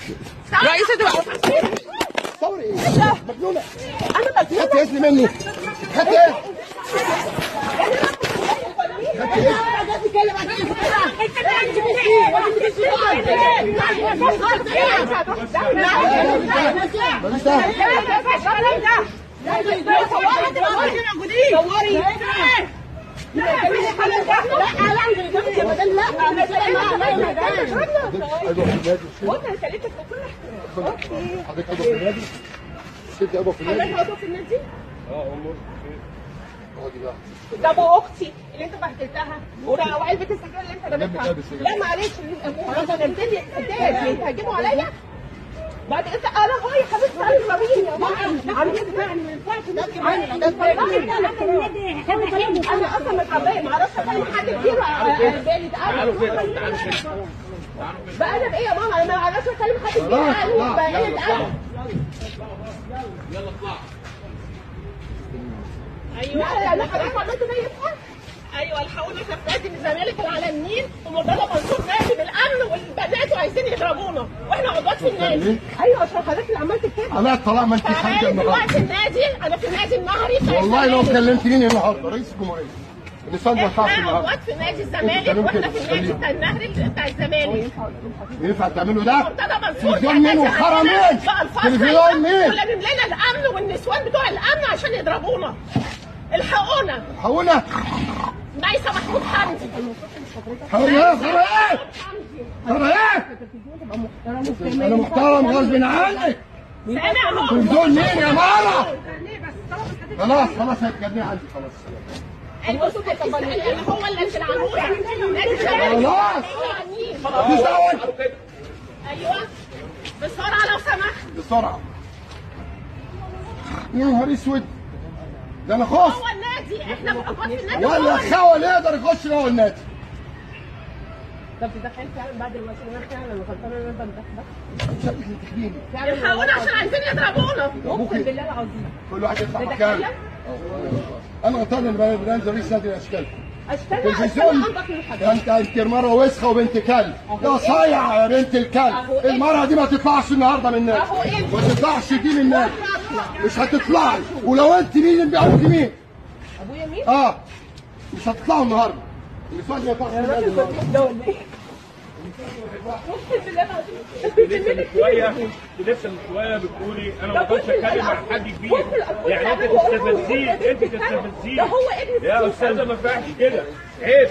رئيسة ثوري ايه؟ مجنونه انا خدت مجنونة اسمي مني خدت ايه؟ ماليش دعوه حضرتك عضو في النادي ست عضو في النادي اه امور اقعدي بقى ده ابو اختي اللي انت بهدلتها ورا- وعلبه السجاير اللي انت جنب رميتها علبة السجاير. لا معلش خلاص انا ابتدي ابتدي تهاجموا عليا بعد انت انا هو يا حبيبتي انا رميني يا ماما عم تسمعني ما ينفعش انا اصلا متربيه ما اعرفش اكلم حد كتير على بالي ده انا بقى انا بايه يا ماما انا ما اعرفش اكلم حد كتير خلاص، قال لا، بقى يلا، ايه اطلع. ايوه لا لا حضرتك عملت زي الفل ايوه الحقونا احنا في نادي من الزمالك وعلى النيل ومرتضى منصور نادي بالامن والبنات وعايزين يضربونا واحنا عضوات في النادي ايوه عشان حضرتك اللي عملت كده انا طالما انت خارجه تعالي النهارده دلوقتي النادي انا في النادي النهري بتاع والله لو الزمالك. كلمتني النهارده رئيس الجمهوريه النسان ما ينفعش احنا النهارده عضوات في نادي انت الزمالك بتعملوا واحنا كده، في النادي خليهم. بتاع النهري بتاع الزمالك ينفع تعملوا ده؟ مرتضى منصور تلفزيون مين وخرا مين؟ تلفزيون مين؟ ولمم لنا الامن والنسوان بتوع الامن عشان يضربونا الحقونا حولنا ميسة محمود حمدي حولنا خرا ايه؟ خرا ايه؟ انا محترم غصب عنك سامع هو تلفزيون مين يا ماما؟ خلاص خلاص هتكلمني عندي خلاص البصوا اللي هو اللي في العمود نادي الزمالك خلاص. خلاص مفيش دعوه انت. ايوه بسرعه لو سمحت بسرعه يا نهار اسود ده انا خاص هو النادي احنا بنقف في النادي ولا هو خاوه اللي يقدر يخش جوه النادي طب تدخل فعلا بعد المسؤولين فعلا انا غلطانه ان انا بندخل شكلك تخديني الحقونا عشان عايزين يضربونا ابوك بالله العظيم كل واحد يدفع مكان تتكلم انا غلطان ان بنزل رئيس نادي الاشكال استنى تلفزيون استنى انضف من ده حضرتك انت انت مره وسخه وبنت كلب يا صايع يا بنت الكلب أهو إيه؟ المره دي ما تطلعش النهارده من النادي أهو إيه؟ ما تطلعش دي من النادي مش هتطلعي ولو انت مين يبقى انت مين ابويا مين؟ اه مش هتطلعوا النهارده النسوان ما يطلعش من النادي النهارده ده ولا ايه؟ اقسم بالله العظيم شويه لسه من شويه بتقولي انا ما اقدرش اتكلم مع حد كبير يعني انت تستفزيه انت تستفزيه ده هو ابن يا استاذه ما ينفعش كده عيب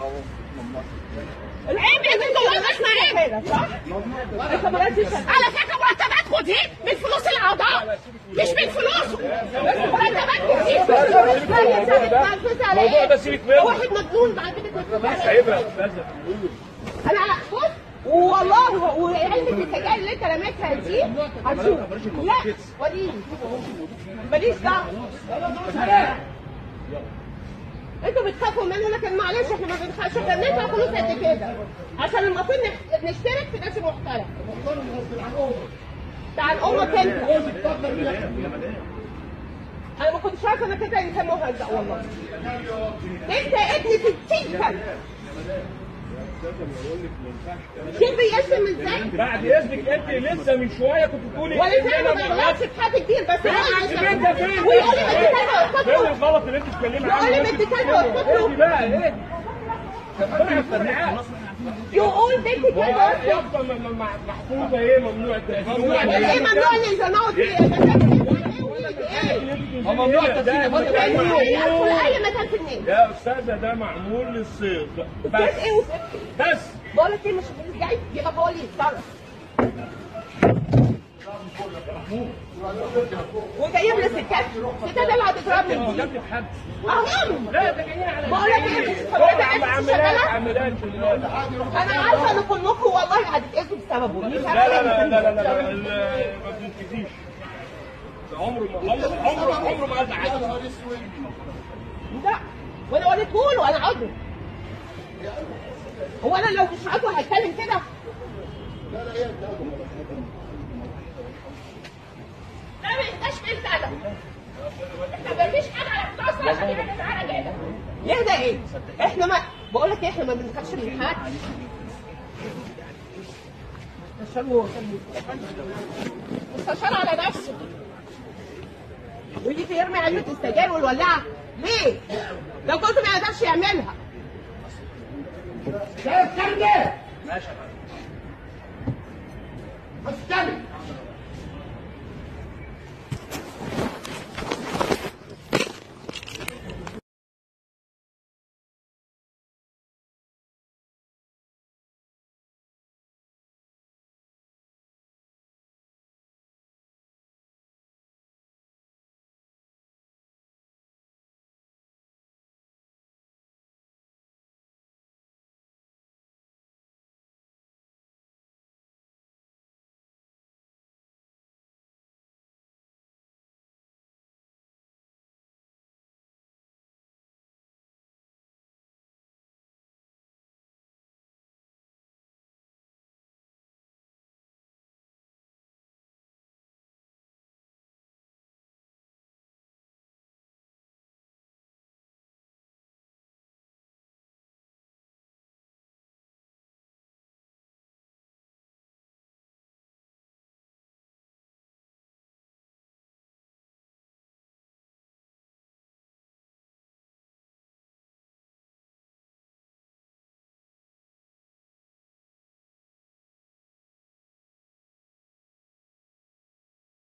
العيب يا بنت والله ما اسمع عيب صح؟ على فكره مرتباتكم دي من فلوس الاعضاء مش من فلوسه مرتباتكم دي الموضوع ده سيبك منه. واحد مجنون بعد كده عيب يا استاذه انا بص والله وعلبة السجاير اللي انت رميتها دي هتشوف لا وريني ماليش دعوه انتوا بتخافوا مني لكن معلش احنا ما بنخافش احنا بندفع فلوس قد كده عشان المفروض نح- نشترك في ناس محترم ده عن امك انت انا ما كنتش عارفه انك انت انسان مهزأ والله انت ابن 60 سنه شوف بيشتم ازاي بعد اذنك انت لسه من شويه كنت بتقولي ولا إن زي أنا ما ما بغلطش في حد كتير بس فين انت فين ويقول لي انت كذا فين واسكت الغلط اللي انت بتتكلمي عنه يقول لي انت كذا واسكت اهدي بقى اهدي ربنا يستر معاك يقول بنت كذا واسكت يفضل م- م- م- محفوظه ايه ممنوع التلفزيون يعني ايه ممنوع ننزل نقعد في ممنوع التلفزيون ادخل اي مكان في النادي يا استاذه ده معمول للصيد بس بس ايه وسكت بس بقول لك ايه مش مش جاي يبقى بقول لي اتصرف وجايب لي ستات ستات اللي هتضربني هو دي جاب لي حد اهو لا ده جايين على بقول لك ايه مش طبعا حضرتك انت عملات شغاله عملات في النادي. انا عارفه ان كلكم والله هتتاذوا بسببه مش لا عارفه لا لا لا لا لا لا ما بتنكسيش عمره ما عمره عمره عمره ما ازعل لا وانا وريته له انا عضو هو انا لو مش عضو هتكلم كده لا ما يبقاش في ادب احنا مفيش حاجه على بتوع الصلاه دي بتتعالى كده يهدى ايه؟ احنا ما بقول لك ايه احنا ما بنخافش من حد عشان هو كان مستشار على نفسه ويجي يرمي علبة السجاير والولاعة ليه؟ لو كنت ما يقدرش يعملها شايف كام ده؟ ماشي بس كمل